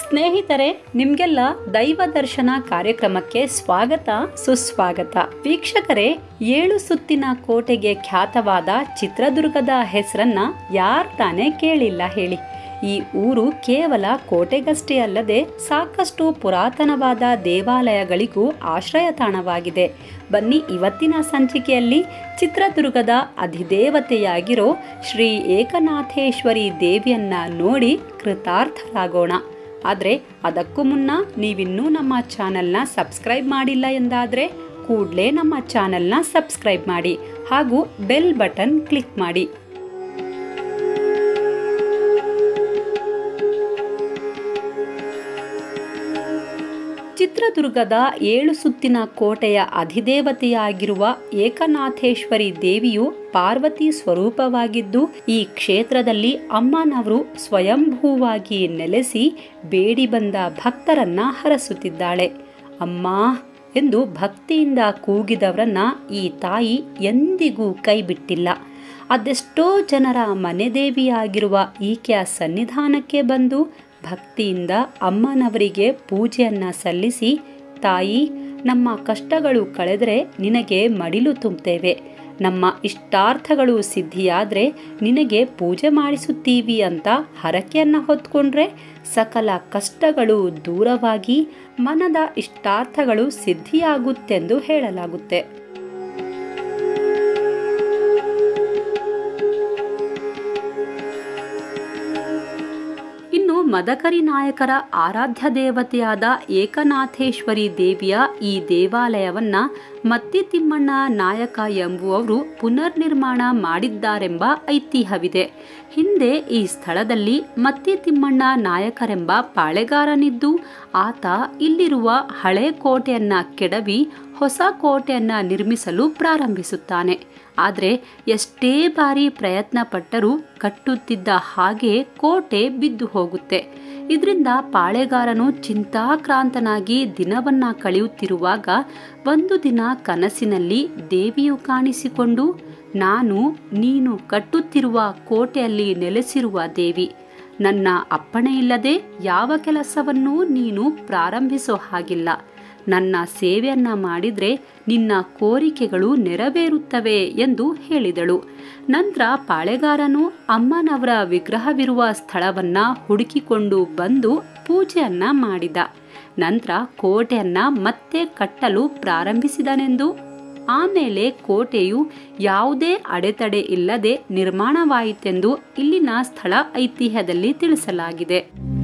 ಸ್ನೇಹಿತರೆ ನಿಮ್ಗೆಲ್ಲ ದೈವ ದರ್ಶನ ಕಾರ್ಯಕ್ರಮಕ್ಕೆ ಸ್ವಾಗತ ಸುಸ್ವಾಗತ ವೀಕ್ಷಕರೇ ಏಳು ಸುತ್ತಿನ ಕೋಟೆಗೆ ಖ್ಯಾತವಾದ ಚಿತ್ರದುರ್ಗದ ಹೆಸರನ್ನ ಯಾರ್ ತಾನೇ ಕೇಳಿಲ್ಲ ಹೇಳಿ ಈ ಊರು ಕೇವಲ ಕೋಟೆಗಷ್ಟೇ ಅಲ್ಲದೆ ಸಾಕಷ್ಟು ಪುರಾತನವಾದ ದೇವಾಲಯಗಳಿಗೂ ಆಶ್ರಯ ತಾಣವಾಗಿದೆ ಬನ್ನಿ ಇವತ್ತಿನ ಸಂಚಿಕೆಯಲ್ಲಿ ಚಿತ್ರದುರ್ಗದ ಅಧಿದೇವತೆಯಾಗಿರೋ ಶ್ರೀ ಏಕನಾಥೇಶ್ವರಿ ದೇವಿಯನ್ನ ನೋಡಿ ಕೃತಾರ್ಥರಾಗೋಣ ಆದರೆ ಅದಕ್ಕೂ ಮುನ್ನ ನೀವಿನ್ನೂ ನಮ್ಮ ಚಾನಲ್ನ ಸಬ್ಸ್ಕ್ರೈಬ್ ಮಾಡಿಲ್ಲ ಎಂದಾದರೆ ಕೂಡಲೇ ನಮ್ಮ ಚಾನಲ್ನ ಸಬ್ಸ್ಕ್ರೈಬ್ ಮಾಡಿ ಹಾಗೂ ಬೆಲ್ ಬಟನ್ ಕ್ಲಿಕ್ ಮಾಡಿ ಚಿತ್ರದುರ್ಗದ ಏಳು ಸುತ್ತಿನ ಕೋಟೆಯ ಅಧಿದೇವತೆಯಾಗಿರುವ ಏಕನಾಥೇಶ್ವರಿ ದೇವಿಯು ಪಾರ್ವತಿ ಸ್ವರೂಪವಾಗಿದ್ದು ಈ ಕ್ಷೇತ್ರದಲ್ಲಿ ಅಮ್ಮನವರು ಸ್ವಯಂಭೂವಾಗಿ ನೆಲೆಸಿ ಬೇಡಿ ಬಂದ ಭಕ್ತರನ್ನ ಹರಸುತ್ತಿದ್ದಾಳೆ ಅಮ್ಮ ಎಂದು ಭಕ್ತಿಯಿಂದ ಕೂಗಿದವರನ್ನ ಈ ತಾಯಿ ಎಂದಿಗೂ ಕೈಬಿಟ್ಟಿಲ್ಲ ಅದೆಷ್ಟೋ ಜನರ ಮನೆದೇವಿಯಾಗಿರುವ ಈಕೆಯ ಸನ್ನಿಧಾನಕ್ಕೆ ಬಂದು ಭಕ್ತಿಯಿಂದ ಅಮ್ಮನವರಿಗೆ ಪೂಜೆಯನ್ನ ಸಲ್ಲಿಸಿ ತಾಯಿ ನಮ್ಮ ಕಷ್ಟಗಳು ಕಳೆದರೆ ನಿನಗೆ ಮಡಿಲು ತುಂಬುತ್ತೇವೆ ನಮ್ಮ ಇಷ್ಟಾರ್ಥಗಳು ಸಿದ್ಧಿಯಾದರೆ ನಿನಗೆ ಪೂಜೆ ಮಾಡಿಸುತ್ತೀವಿ ಅಂತ ಹರಕೆಯನ್ನ ಹೊತ್ಕೊಂಡ್ರೆ ಸಕಲ ಕಷ್ಟಗಳು ದೂರವಾಗಿ ಮನದ ಇಷ್ಟಾರ್ಥಗಳು ಸಿದ್ಧಿಯಾಗುತ್ತೆಂದು ಹೇಳಲಾಗುತ್ತೆ ಇನ್ನು ಮದಕರಿ ನಾಯಕರ ಆರಾಧ್ಯ ದೇವತೆಯಾದ ಏಕನಾಥೇಶ್ವರಿ ದೇವಿಯ ಈ ದೇವಾಲಯವನ್ನ ಮತ್ತಿ ತಿಮ್ಮಣ್ಣ ನಾಯಕ ಎಂಬುವವರು ಪುನರ್ ನಿರ್ಮಾಣ ಮಾಡಿದ್ದಾರೆಂಬ ಐತಿಹ್ಯವಿದೆ ಹಿಂದೆ ಈ ಸ್ಥಳದಲ್ಲಿ ಮತ್ತಿ ತಿಮ್ಮಣ್ಣ ನಾಯಕರೆಂಬ ಪಾಳೆಗಾರನಿದ್ದು ಆತ ಇಲ್ಲಿರುವ ಹಳೆ ಕೋಟೆಯನ್ನ ಕೆಡವಿ ಹೊಸ ಕೋಟೆಯನ್ನ ನಿರ್ಮಿಸಲು ಪ್ರಾರಂಭಿಸುತ್ತಾನೆ ಆದರೆ ಎಷ್ಟೇ ಬಾರಿ ಪ್ರಯತ್ನ ಪಟ್ಟರೂ ಕಟ್ಟುತ್ತಿದ್ದ ಹಾಗೆ ಕೋಟೆ ಬಿದ್ದು ಹೋಗುತ್ತೆ ಇದರಿಂದ ಪಾಳೆಗಾರನು ಚಿಂತಾಕ್ರಾಂತನಾಗಿ ದಿನವನ್ನ ಕಳೆಯುತ್ತಿರುವಾಗ ಒಂದು ದಿನ ಕನಸಿನಲ್ಲಿ ದೇವಿಯು ಕಾಣಿಸಿಕೊಂಡು ನಾನು ನೀನು ಕಟ್ಟುತ್ತಿರುವ ಕೋಟೆಯಲ್ಲಿ ನೆಲೆಸಿರುವ ದೇವಿ ನನ್ನ ಅಪ್ಪಣೆ ಇಲ್ಲದೆ ಯಾವ ಕೆಲಸವನ್ನೂ ನೀನು ಪ್ರಾರಂಭಿಸೋ ಹಾಗಿಲ್ಲ ನನ್ನ ಸೇವೆಯನ್ನ ಮಾಡಿದ್ರೆ ನಿನ್ನ ಕೋರಿಕೆಗಳು ನೆರವೇರುತ್ತವೆ ಎಂದು ಹೇಳಿದಳು ನಂತರ ಪಾಳೆಗಾರನು ಅಮ್ಮನವರ ವಿಗ್ರಹವಿರುವ ಸ್ಥಳವನ್ನ ಹುಡುಕಿಕೊಂಡು ಬಂದು ಪೂಜೆಯನ್ನ ಮಾಡಿದ ನಂತರ ಕೋಟೆಯನ್ನ ಮತ್ತೆ ಕಟ್ಟಲು ಪ್ರಾರಂಭಿಸಿದನೆಂದು ಆಮೇಲೆ ಕೋಟೆಯು ಯಾವುದೇ ಅಡೆತಡೆ ಇಲ್ಲದೆ ನಿರ್ಮಾಣವಾಯಿತೆಂದು ಇಲ್ಲಿನ ಸ್ಥಳ ಐತಿಹ್ಯದಲ್ಲಿ ತಿಳಿಸಲಾಗಿದೆ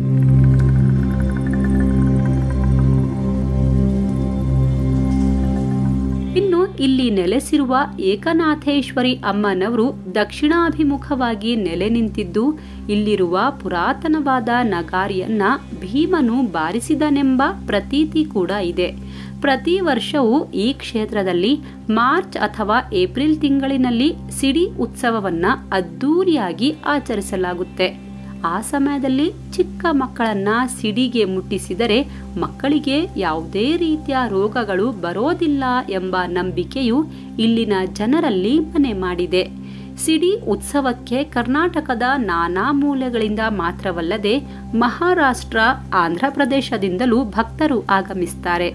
ಇನ್ನು ಇಲ್ಲಿ ನೆಲೆಸಿರುವ ಏಕನಾಥೇಶ್ವರಿ ಅಮ್ಮನವರು ದಕ್ಷಿಣಾಭಿಮುಖವಾಗಿ ನೆಲೆ ನಿಂತಿದ್ದು ಇಲ್ಲಿರುವ ಪುರಾತನವಾದ ನಗಾರಿಯನ್ನ ಭೀಮನು ಬಾರಿಸಿದನೆಂಬ ಪ್ರತೀತಿ ಕೂಡ ಇದೆ ಪ್ರತಿ ವರ್ಷವೂ ಈ ಕ್ಷೇತ್ರದಲ್ಲಿ ಮಾರ್ಚ್ ಅಥವಾ ಏಪ್ರಿಲ್ ತಿಂಗಳಿನಲ್ಲಿ ಸಿಡಿ ಉತ್ಸವವನ್ನ ಅದ್ದೂರಿಯಾಗಿ ಆಚರಿಸಲಾಗುತ್ತೆ ಆ ಸಮಯದಲ್ಲಿ ಚಿಕ್ಕ ಮಕ್ಕಳನ್ನ ಸಿಡಿಗೆ ಮುಟ್ಟಿಸಿದರೆ ಮಕ್ಕಳಿಗೆ ಯಾವುದೇ ರೀತಿಯ ರೋಗಗಳು ಬರೋದಿಲ್ಲ ಎಂಬ ನಂಬಿಕೆಯು ಇಲ್ಲಿನ ಜನರಲ್ಲಿ ಮನೆ ಮಾಡಿದೆ ಸಿಡಿ ಉತ್ಸವಕ್ಕೆ ಕರ್ನಾಟಕದ ನಾನಾ ಮೂಲೆಗಳಿಂದ ಮಾತ್ರವಲ್ಲದೆ ಮಹಾರಾಷ್ಟ್ರ ಆಂಧ್ರಪ್ರದೇಶದಿಂದಲೂ ಭಕ್ತರು ಆಗಮಿಸ್ತಾರೆ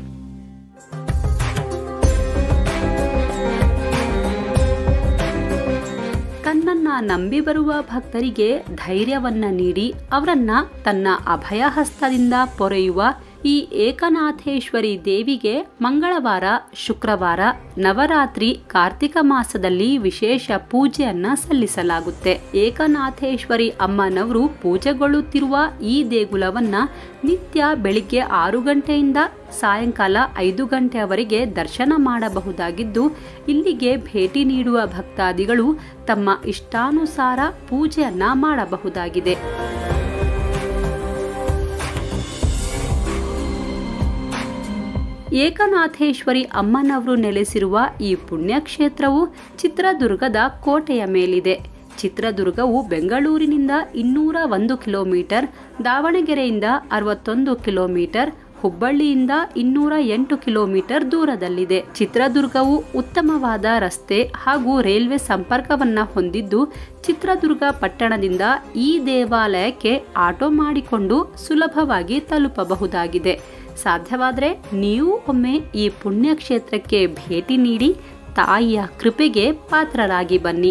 ತನ್ನನ್ನ ನಂಬಿ ಬರುವ ಭಕ್ತರಿಗೆ ಧೈರ್ಯವನ್ನ ನೀಡಿ ಅವರನ್ನ ತನ್ನ ಅಭಯಹಸ್ತದಿಂದ ಪೊರೆಯುವ ಈ ಏಕನಾಥೇಶ್ವರಿ ದೇವಿಗೆ ಮಂಗಳವಾರ ಶುಕ್ರವಾರ ನವರಾತ್ರಿ ಕಾರ್ತಿಕ ಮಾಸದಲ್ಲಿ ವಿಶೇಷ ಪೂಜೆಯನ್ನ ಸಲ್ಲಿಸಲಾಗುತ್ತೆ ಏಕನಾಥೇಶ್ವರಿ ಅಮ್ಮನವರು ಪೂಜೆಗೊಳ್ಳುತ್ತಿರುವ ಈ ದೇಗುಲವನ್ನ ನಿತ್ಯ ಬೆಳಿಗ್ಗೆ ಆರು ಗಂಟೆಯಿಂದ ಸಾಯಂಕಾಲ ಐದು ಗಂಟೆಯವರೆಗೆ ದರ್ಶನ ಮಾಡಬಹುದಾಗಿದ್ದು ಇಲ್ಲಿಗೆ ಭೇಟಿ ನೀಡುವ ಭಕ್ತಾದಿಗಳು ತಮ್ಮ ಇಷ್ಟಾನುಸಾರ ಪೂಜೆಯನ್ನ ಮಾಡಬಹುದಾಗಿದೆ ಏಕನಾಥೇಶ್ವರಿ ಅಮ್ಮನವರು ನೆಲೆಸಿರುವ ಈ ಪುಣ್ಯಕ್ಷೇತ್ರವು ಚಿತ್ರದುರ್ಗದ ಕೋಟೆಯ ಮೇಲಿದೆ ಚಿತ್ರದುರ್ಗವು ಬೆಂಗಳೂರಿನಿಂದ ಇನ್ನೂರ ಒಂದು ಕಿಲೋಮೀಟರ್ ದಾವಣಗೆರೆಯಿಂದ ಅರವತ್ತೊಂದು ಕಿಲೋಮೀಟರ್ ಹುಬ್ಬಳ್ಳಿಯಿಂದ ಇನ್ನೂರ ಎಂಟು ಕಿಲೋಮೀಟರ್ ದೂರದಲ್ಲಿದೆ ಚಿತ್ರದುರ್ಗವು ಉತ್ತಮವಾದ ರಸ್ತೆ ಹಾಗೂ ರೈಲ್ವೆ ಸಂಪರ್ಕವನ್ನ ಹೊಂದಿದ್ದು ಚಿತ್ರದುರ್ಗ ಪಟ್ಟಣದಿಂದ ಈ ದೇವಾಲಯಕ್ಕೆ ಆಟೋ ಮಾಡಿಕೊಂಡು ಸುಲಭವಾಗಿ ತಲುಪಬಹುದಾಗಿದೆ ಸಾಧ್ಯವಾದರೆ ನೀವು ಒಮ್ಮೆ ಈ ಪುಣ್ಯಕ್ಷೇತ್ರಕ್ಕೆ ಭೇಟಿ ನೀಡಿ ತಾಯಿಯ ಕೃಪೆಗೆ ಪಾತ್ರರಾಗಿ ಬನ್ನಿ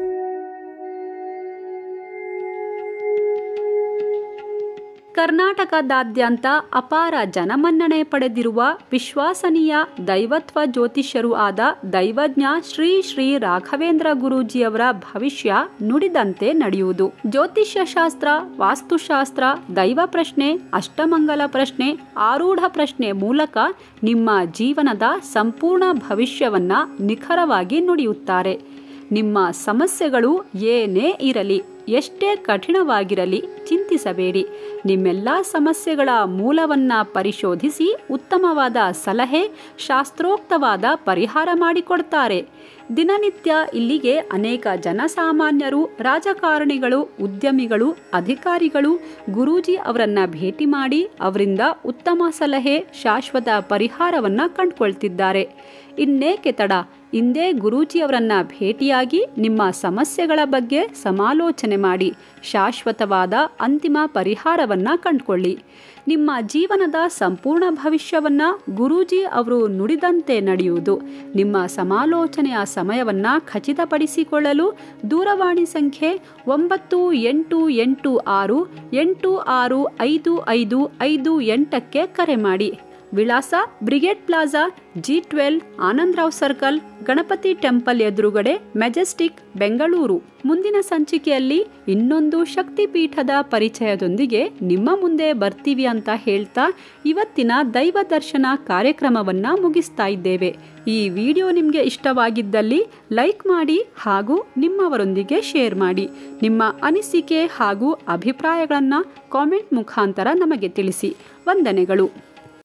ಕರ್ನಾಟಕದಾದ್ಯಂತ ಅಪಾರ ಜನಮನ್ನಣೆ ಪಡೆದಿರುವ ವಿಶ್ವಾಸನೀಯ ದೈವತ್ವ ಜ್ಯೋತಿಷ್ಯರು ಆದ ದೈವಜ್ಞ ಶ್ರೀ ಶ್ರೀ ರಾಘವೇಂದ್ರ ಗುರೂಜಿಯವರ ಭವಿಷ್ಯ ನುಡಿದಂತೆ ನಡೆಯುವುದು ಜ್ಯೋತಿಷ್ಯ ಶಾಸ್ತ್ರ ವಾಸ್ತುಶಾಸ್ತ್ರ ದೈವ ಪ್ರಶ್ನೆ ಅಷ್ಟಮಂಗಲ ಪ್ರಶ್ನೆ ಆರೂಢ ಪ್ರಶ್ನೆ ಮೂಲಕ ನಿಮ್ಮ ಜೀವನದ ಸಂಪೂರ್ಣ ಭವಿಷ್ಯವನ್ನ ನಿಖರವಾಗಿ ನುಡಿಯುತ್ತಾರೆ ನಿಮ್ಮ ಸಮಸ್ಯೆಗಳು ಏನೇ ಇರಲಿ ಎಷ್ಟೇ ಕಠಿಣವಾಗಿರಲಿ ಚಿಂತಿಸಬೇಡಿ ನಿಮ್ಮೆಲ್ಲ ಸಮಸ್ಯೆಗಳ ಮೂಲವನ್ನ ಪರಿಶೋಧಿಸಿ ಉತ್ತಮವಾದ ಸಲಹೆ ಶಾಸ್ತ್ರೋಕ್ತವಾದ ಪರಿಹಾರ ಮಾಡಿಕೊಡ್ತಾರೆ ದಿನನಿತ್ಯ ಇಲ್ಲಿಗೆ ಅನೇಕ ಜನಸಾಮಾನ್ಯರು ರಾಜಕಾರಣಿಗಳು ಉದ್ಯಮಿಗಳು ಅಧಿಕಾರಿಗಳು ಗುರೂಜಿ ಅವರನ್ನ ಭೇಟಿ ಮಾಡಿ ಅವರಿಂದ ಉತ್ತಮ ಸಲಹೆ ಶಾಶ್ವತ ಪರಿಹಾರವನ್ನ ಕಂಡುಕೊಳ್ತಿದ್ದಾರೆ ಇನ್ನೇಕೆ ತಡ ಇಂದೇ ಗುರೂಜಿಯವರನ್ನ ಭೇಟಿಯಾಗಿ ನಿಮ್ಮ ಸಮಸ್ಯೆಗಳ ಬಗ್ಗೆ ಸಮಾಲೋಚನೆ ಮಾಡಿ ಶಾಶ್ವತವಾದ ಅಂತಿಮ ಪರಿಹಾರವನ್ನ ಕಂಡುಕೊಳ್ಳಿ ನಿಮ್ಮ ಜೀವನದ ಸಂಪೂರ್ಣ ಭವಿಷ್ಯವನ್ನ ಗುರೂಜಿ ಅವರು ನುಡಿದಂತೆ ನಡೆಯುವುದು ನಿಮ್ಮ ಸಮಾಲೋಚನೆಯ ಸಮಯವನ್ನ ಖಚಿತಪಡಿಸಿಕೊಳ್ಳಲು ದೂರವಾಣಿ ಸಂಖ್ಯೆ ಒಂಬತ್ತು ಎಂಟು ಎಂಟು ಆರು ಎಂಟು ಆರು ಐದು ಐದು ಐದು ಎಂಟಕ್ಕೆ ಕರೆ ಮಾಡಿ ವಿಳಾಸ Brigade Plaza G twelve Anandrao circle Ganapathi temple ಎದುರುಗಡೆ ಮೆಜೆಸ್ಟಿಕ್ ಬೆಂಗಳೂರು ಮುಂದಿನ ಸಂಚಿಕೆಯಲ್ಲಿ ಇನ್ನೊಂದು ಶಕ್ತಿಪೀಠದ ಪರಿಚಯದೊಂದಿಗೆ ನಿಮ್ಮ ಮುಂದೆ ಬರ್ತೀವಿ ಅಂತ ಹೇಳ್ತಾ ಇವತ್ತಿನ ದೈವ ದರ್ಶನ ಕಾರ್ಯಕ್ರಮವನ್ನ ಮುಗಿಸ್ತಾ ಇದ್ದೇವೆ ಈ ವಿಡಿಯೋ ನಿಮಗೆ ಇಷ್ಟವಾಗಿದ್ದಲ್ಲಿ ಲೈಕ್ ಮಾಡಿ ಹಾಗೂ ನಿಮ್ಮವರೊಂದಿಗೆ ಶೇರ್ ಮಾಡಿ ನಿಮ್ಮ ಅನಿಸಿಕೆ ಹಾಗೂ ಅಭಿಪ್ರಾಯಗಳನ್ನು ಕಾಮೆಂಟ್ ಮುಖಾಂತರ ನಮಗೆ ತಿಳಿಸಿ ವಂದನೆಗಳು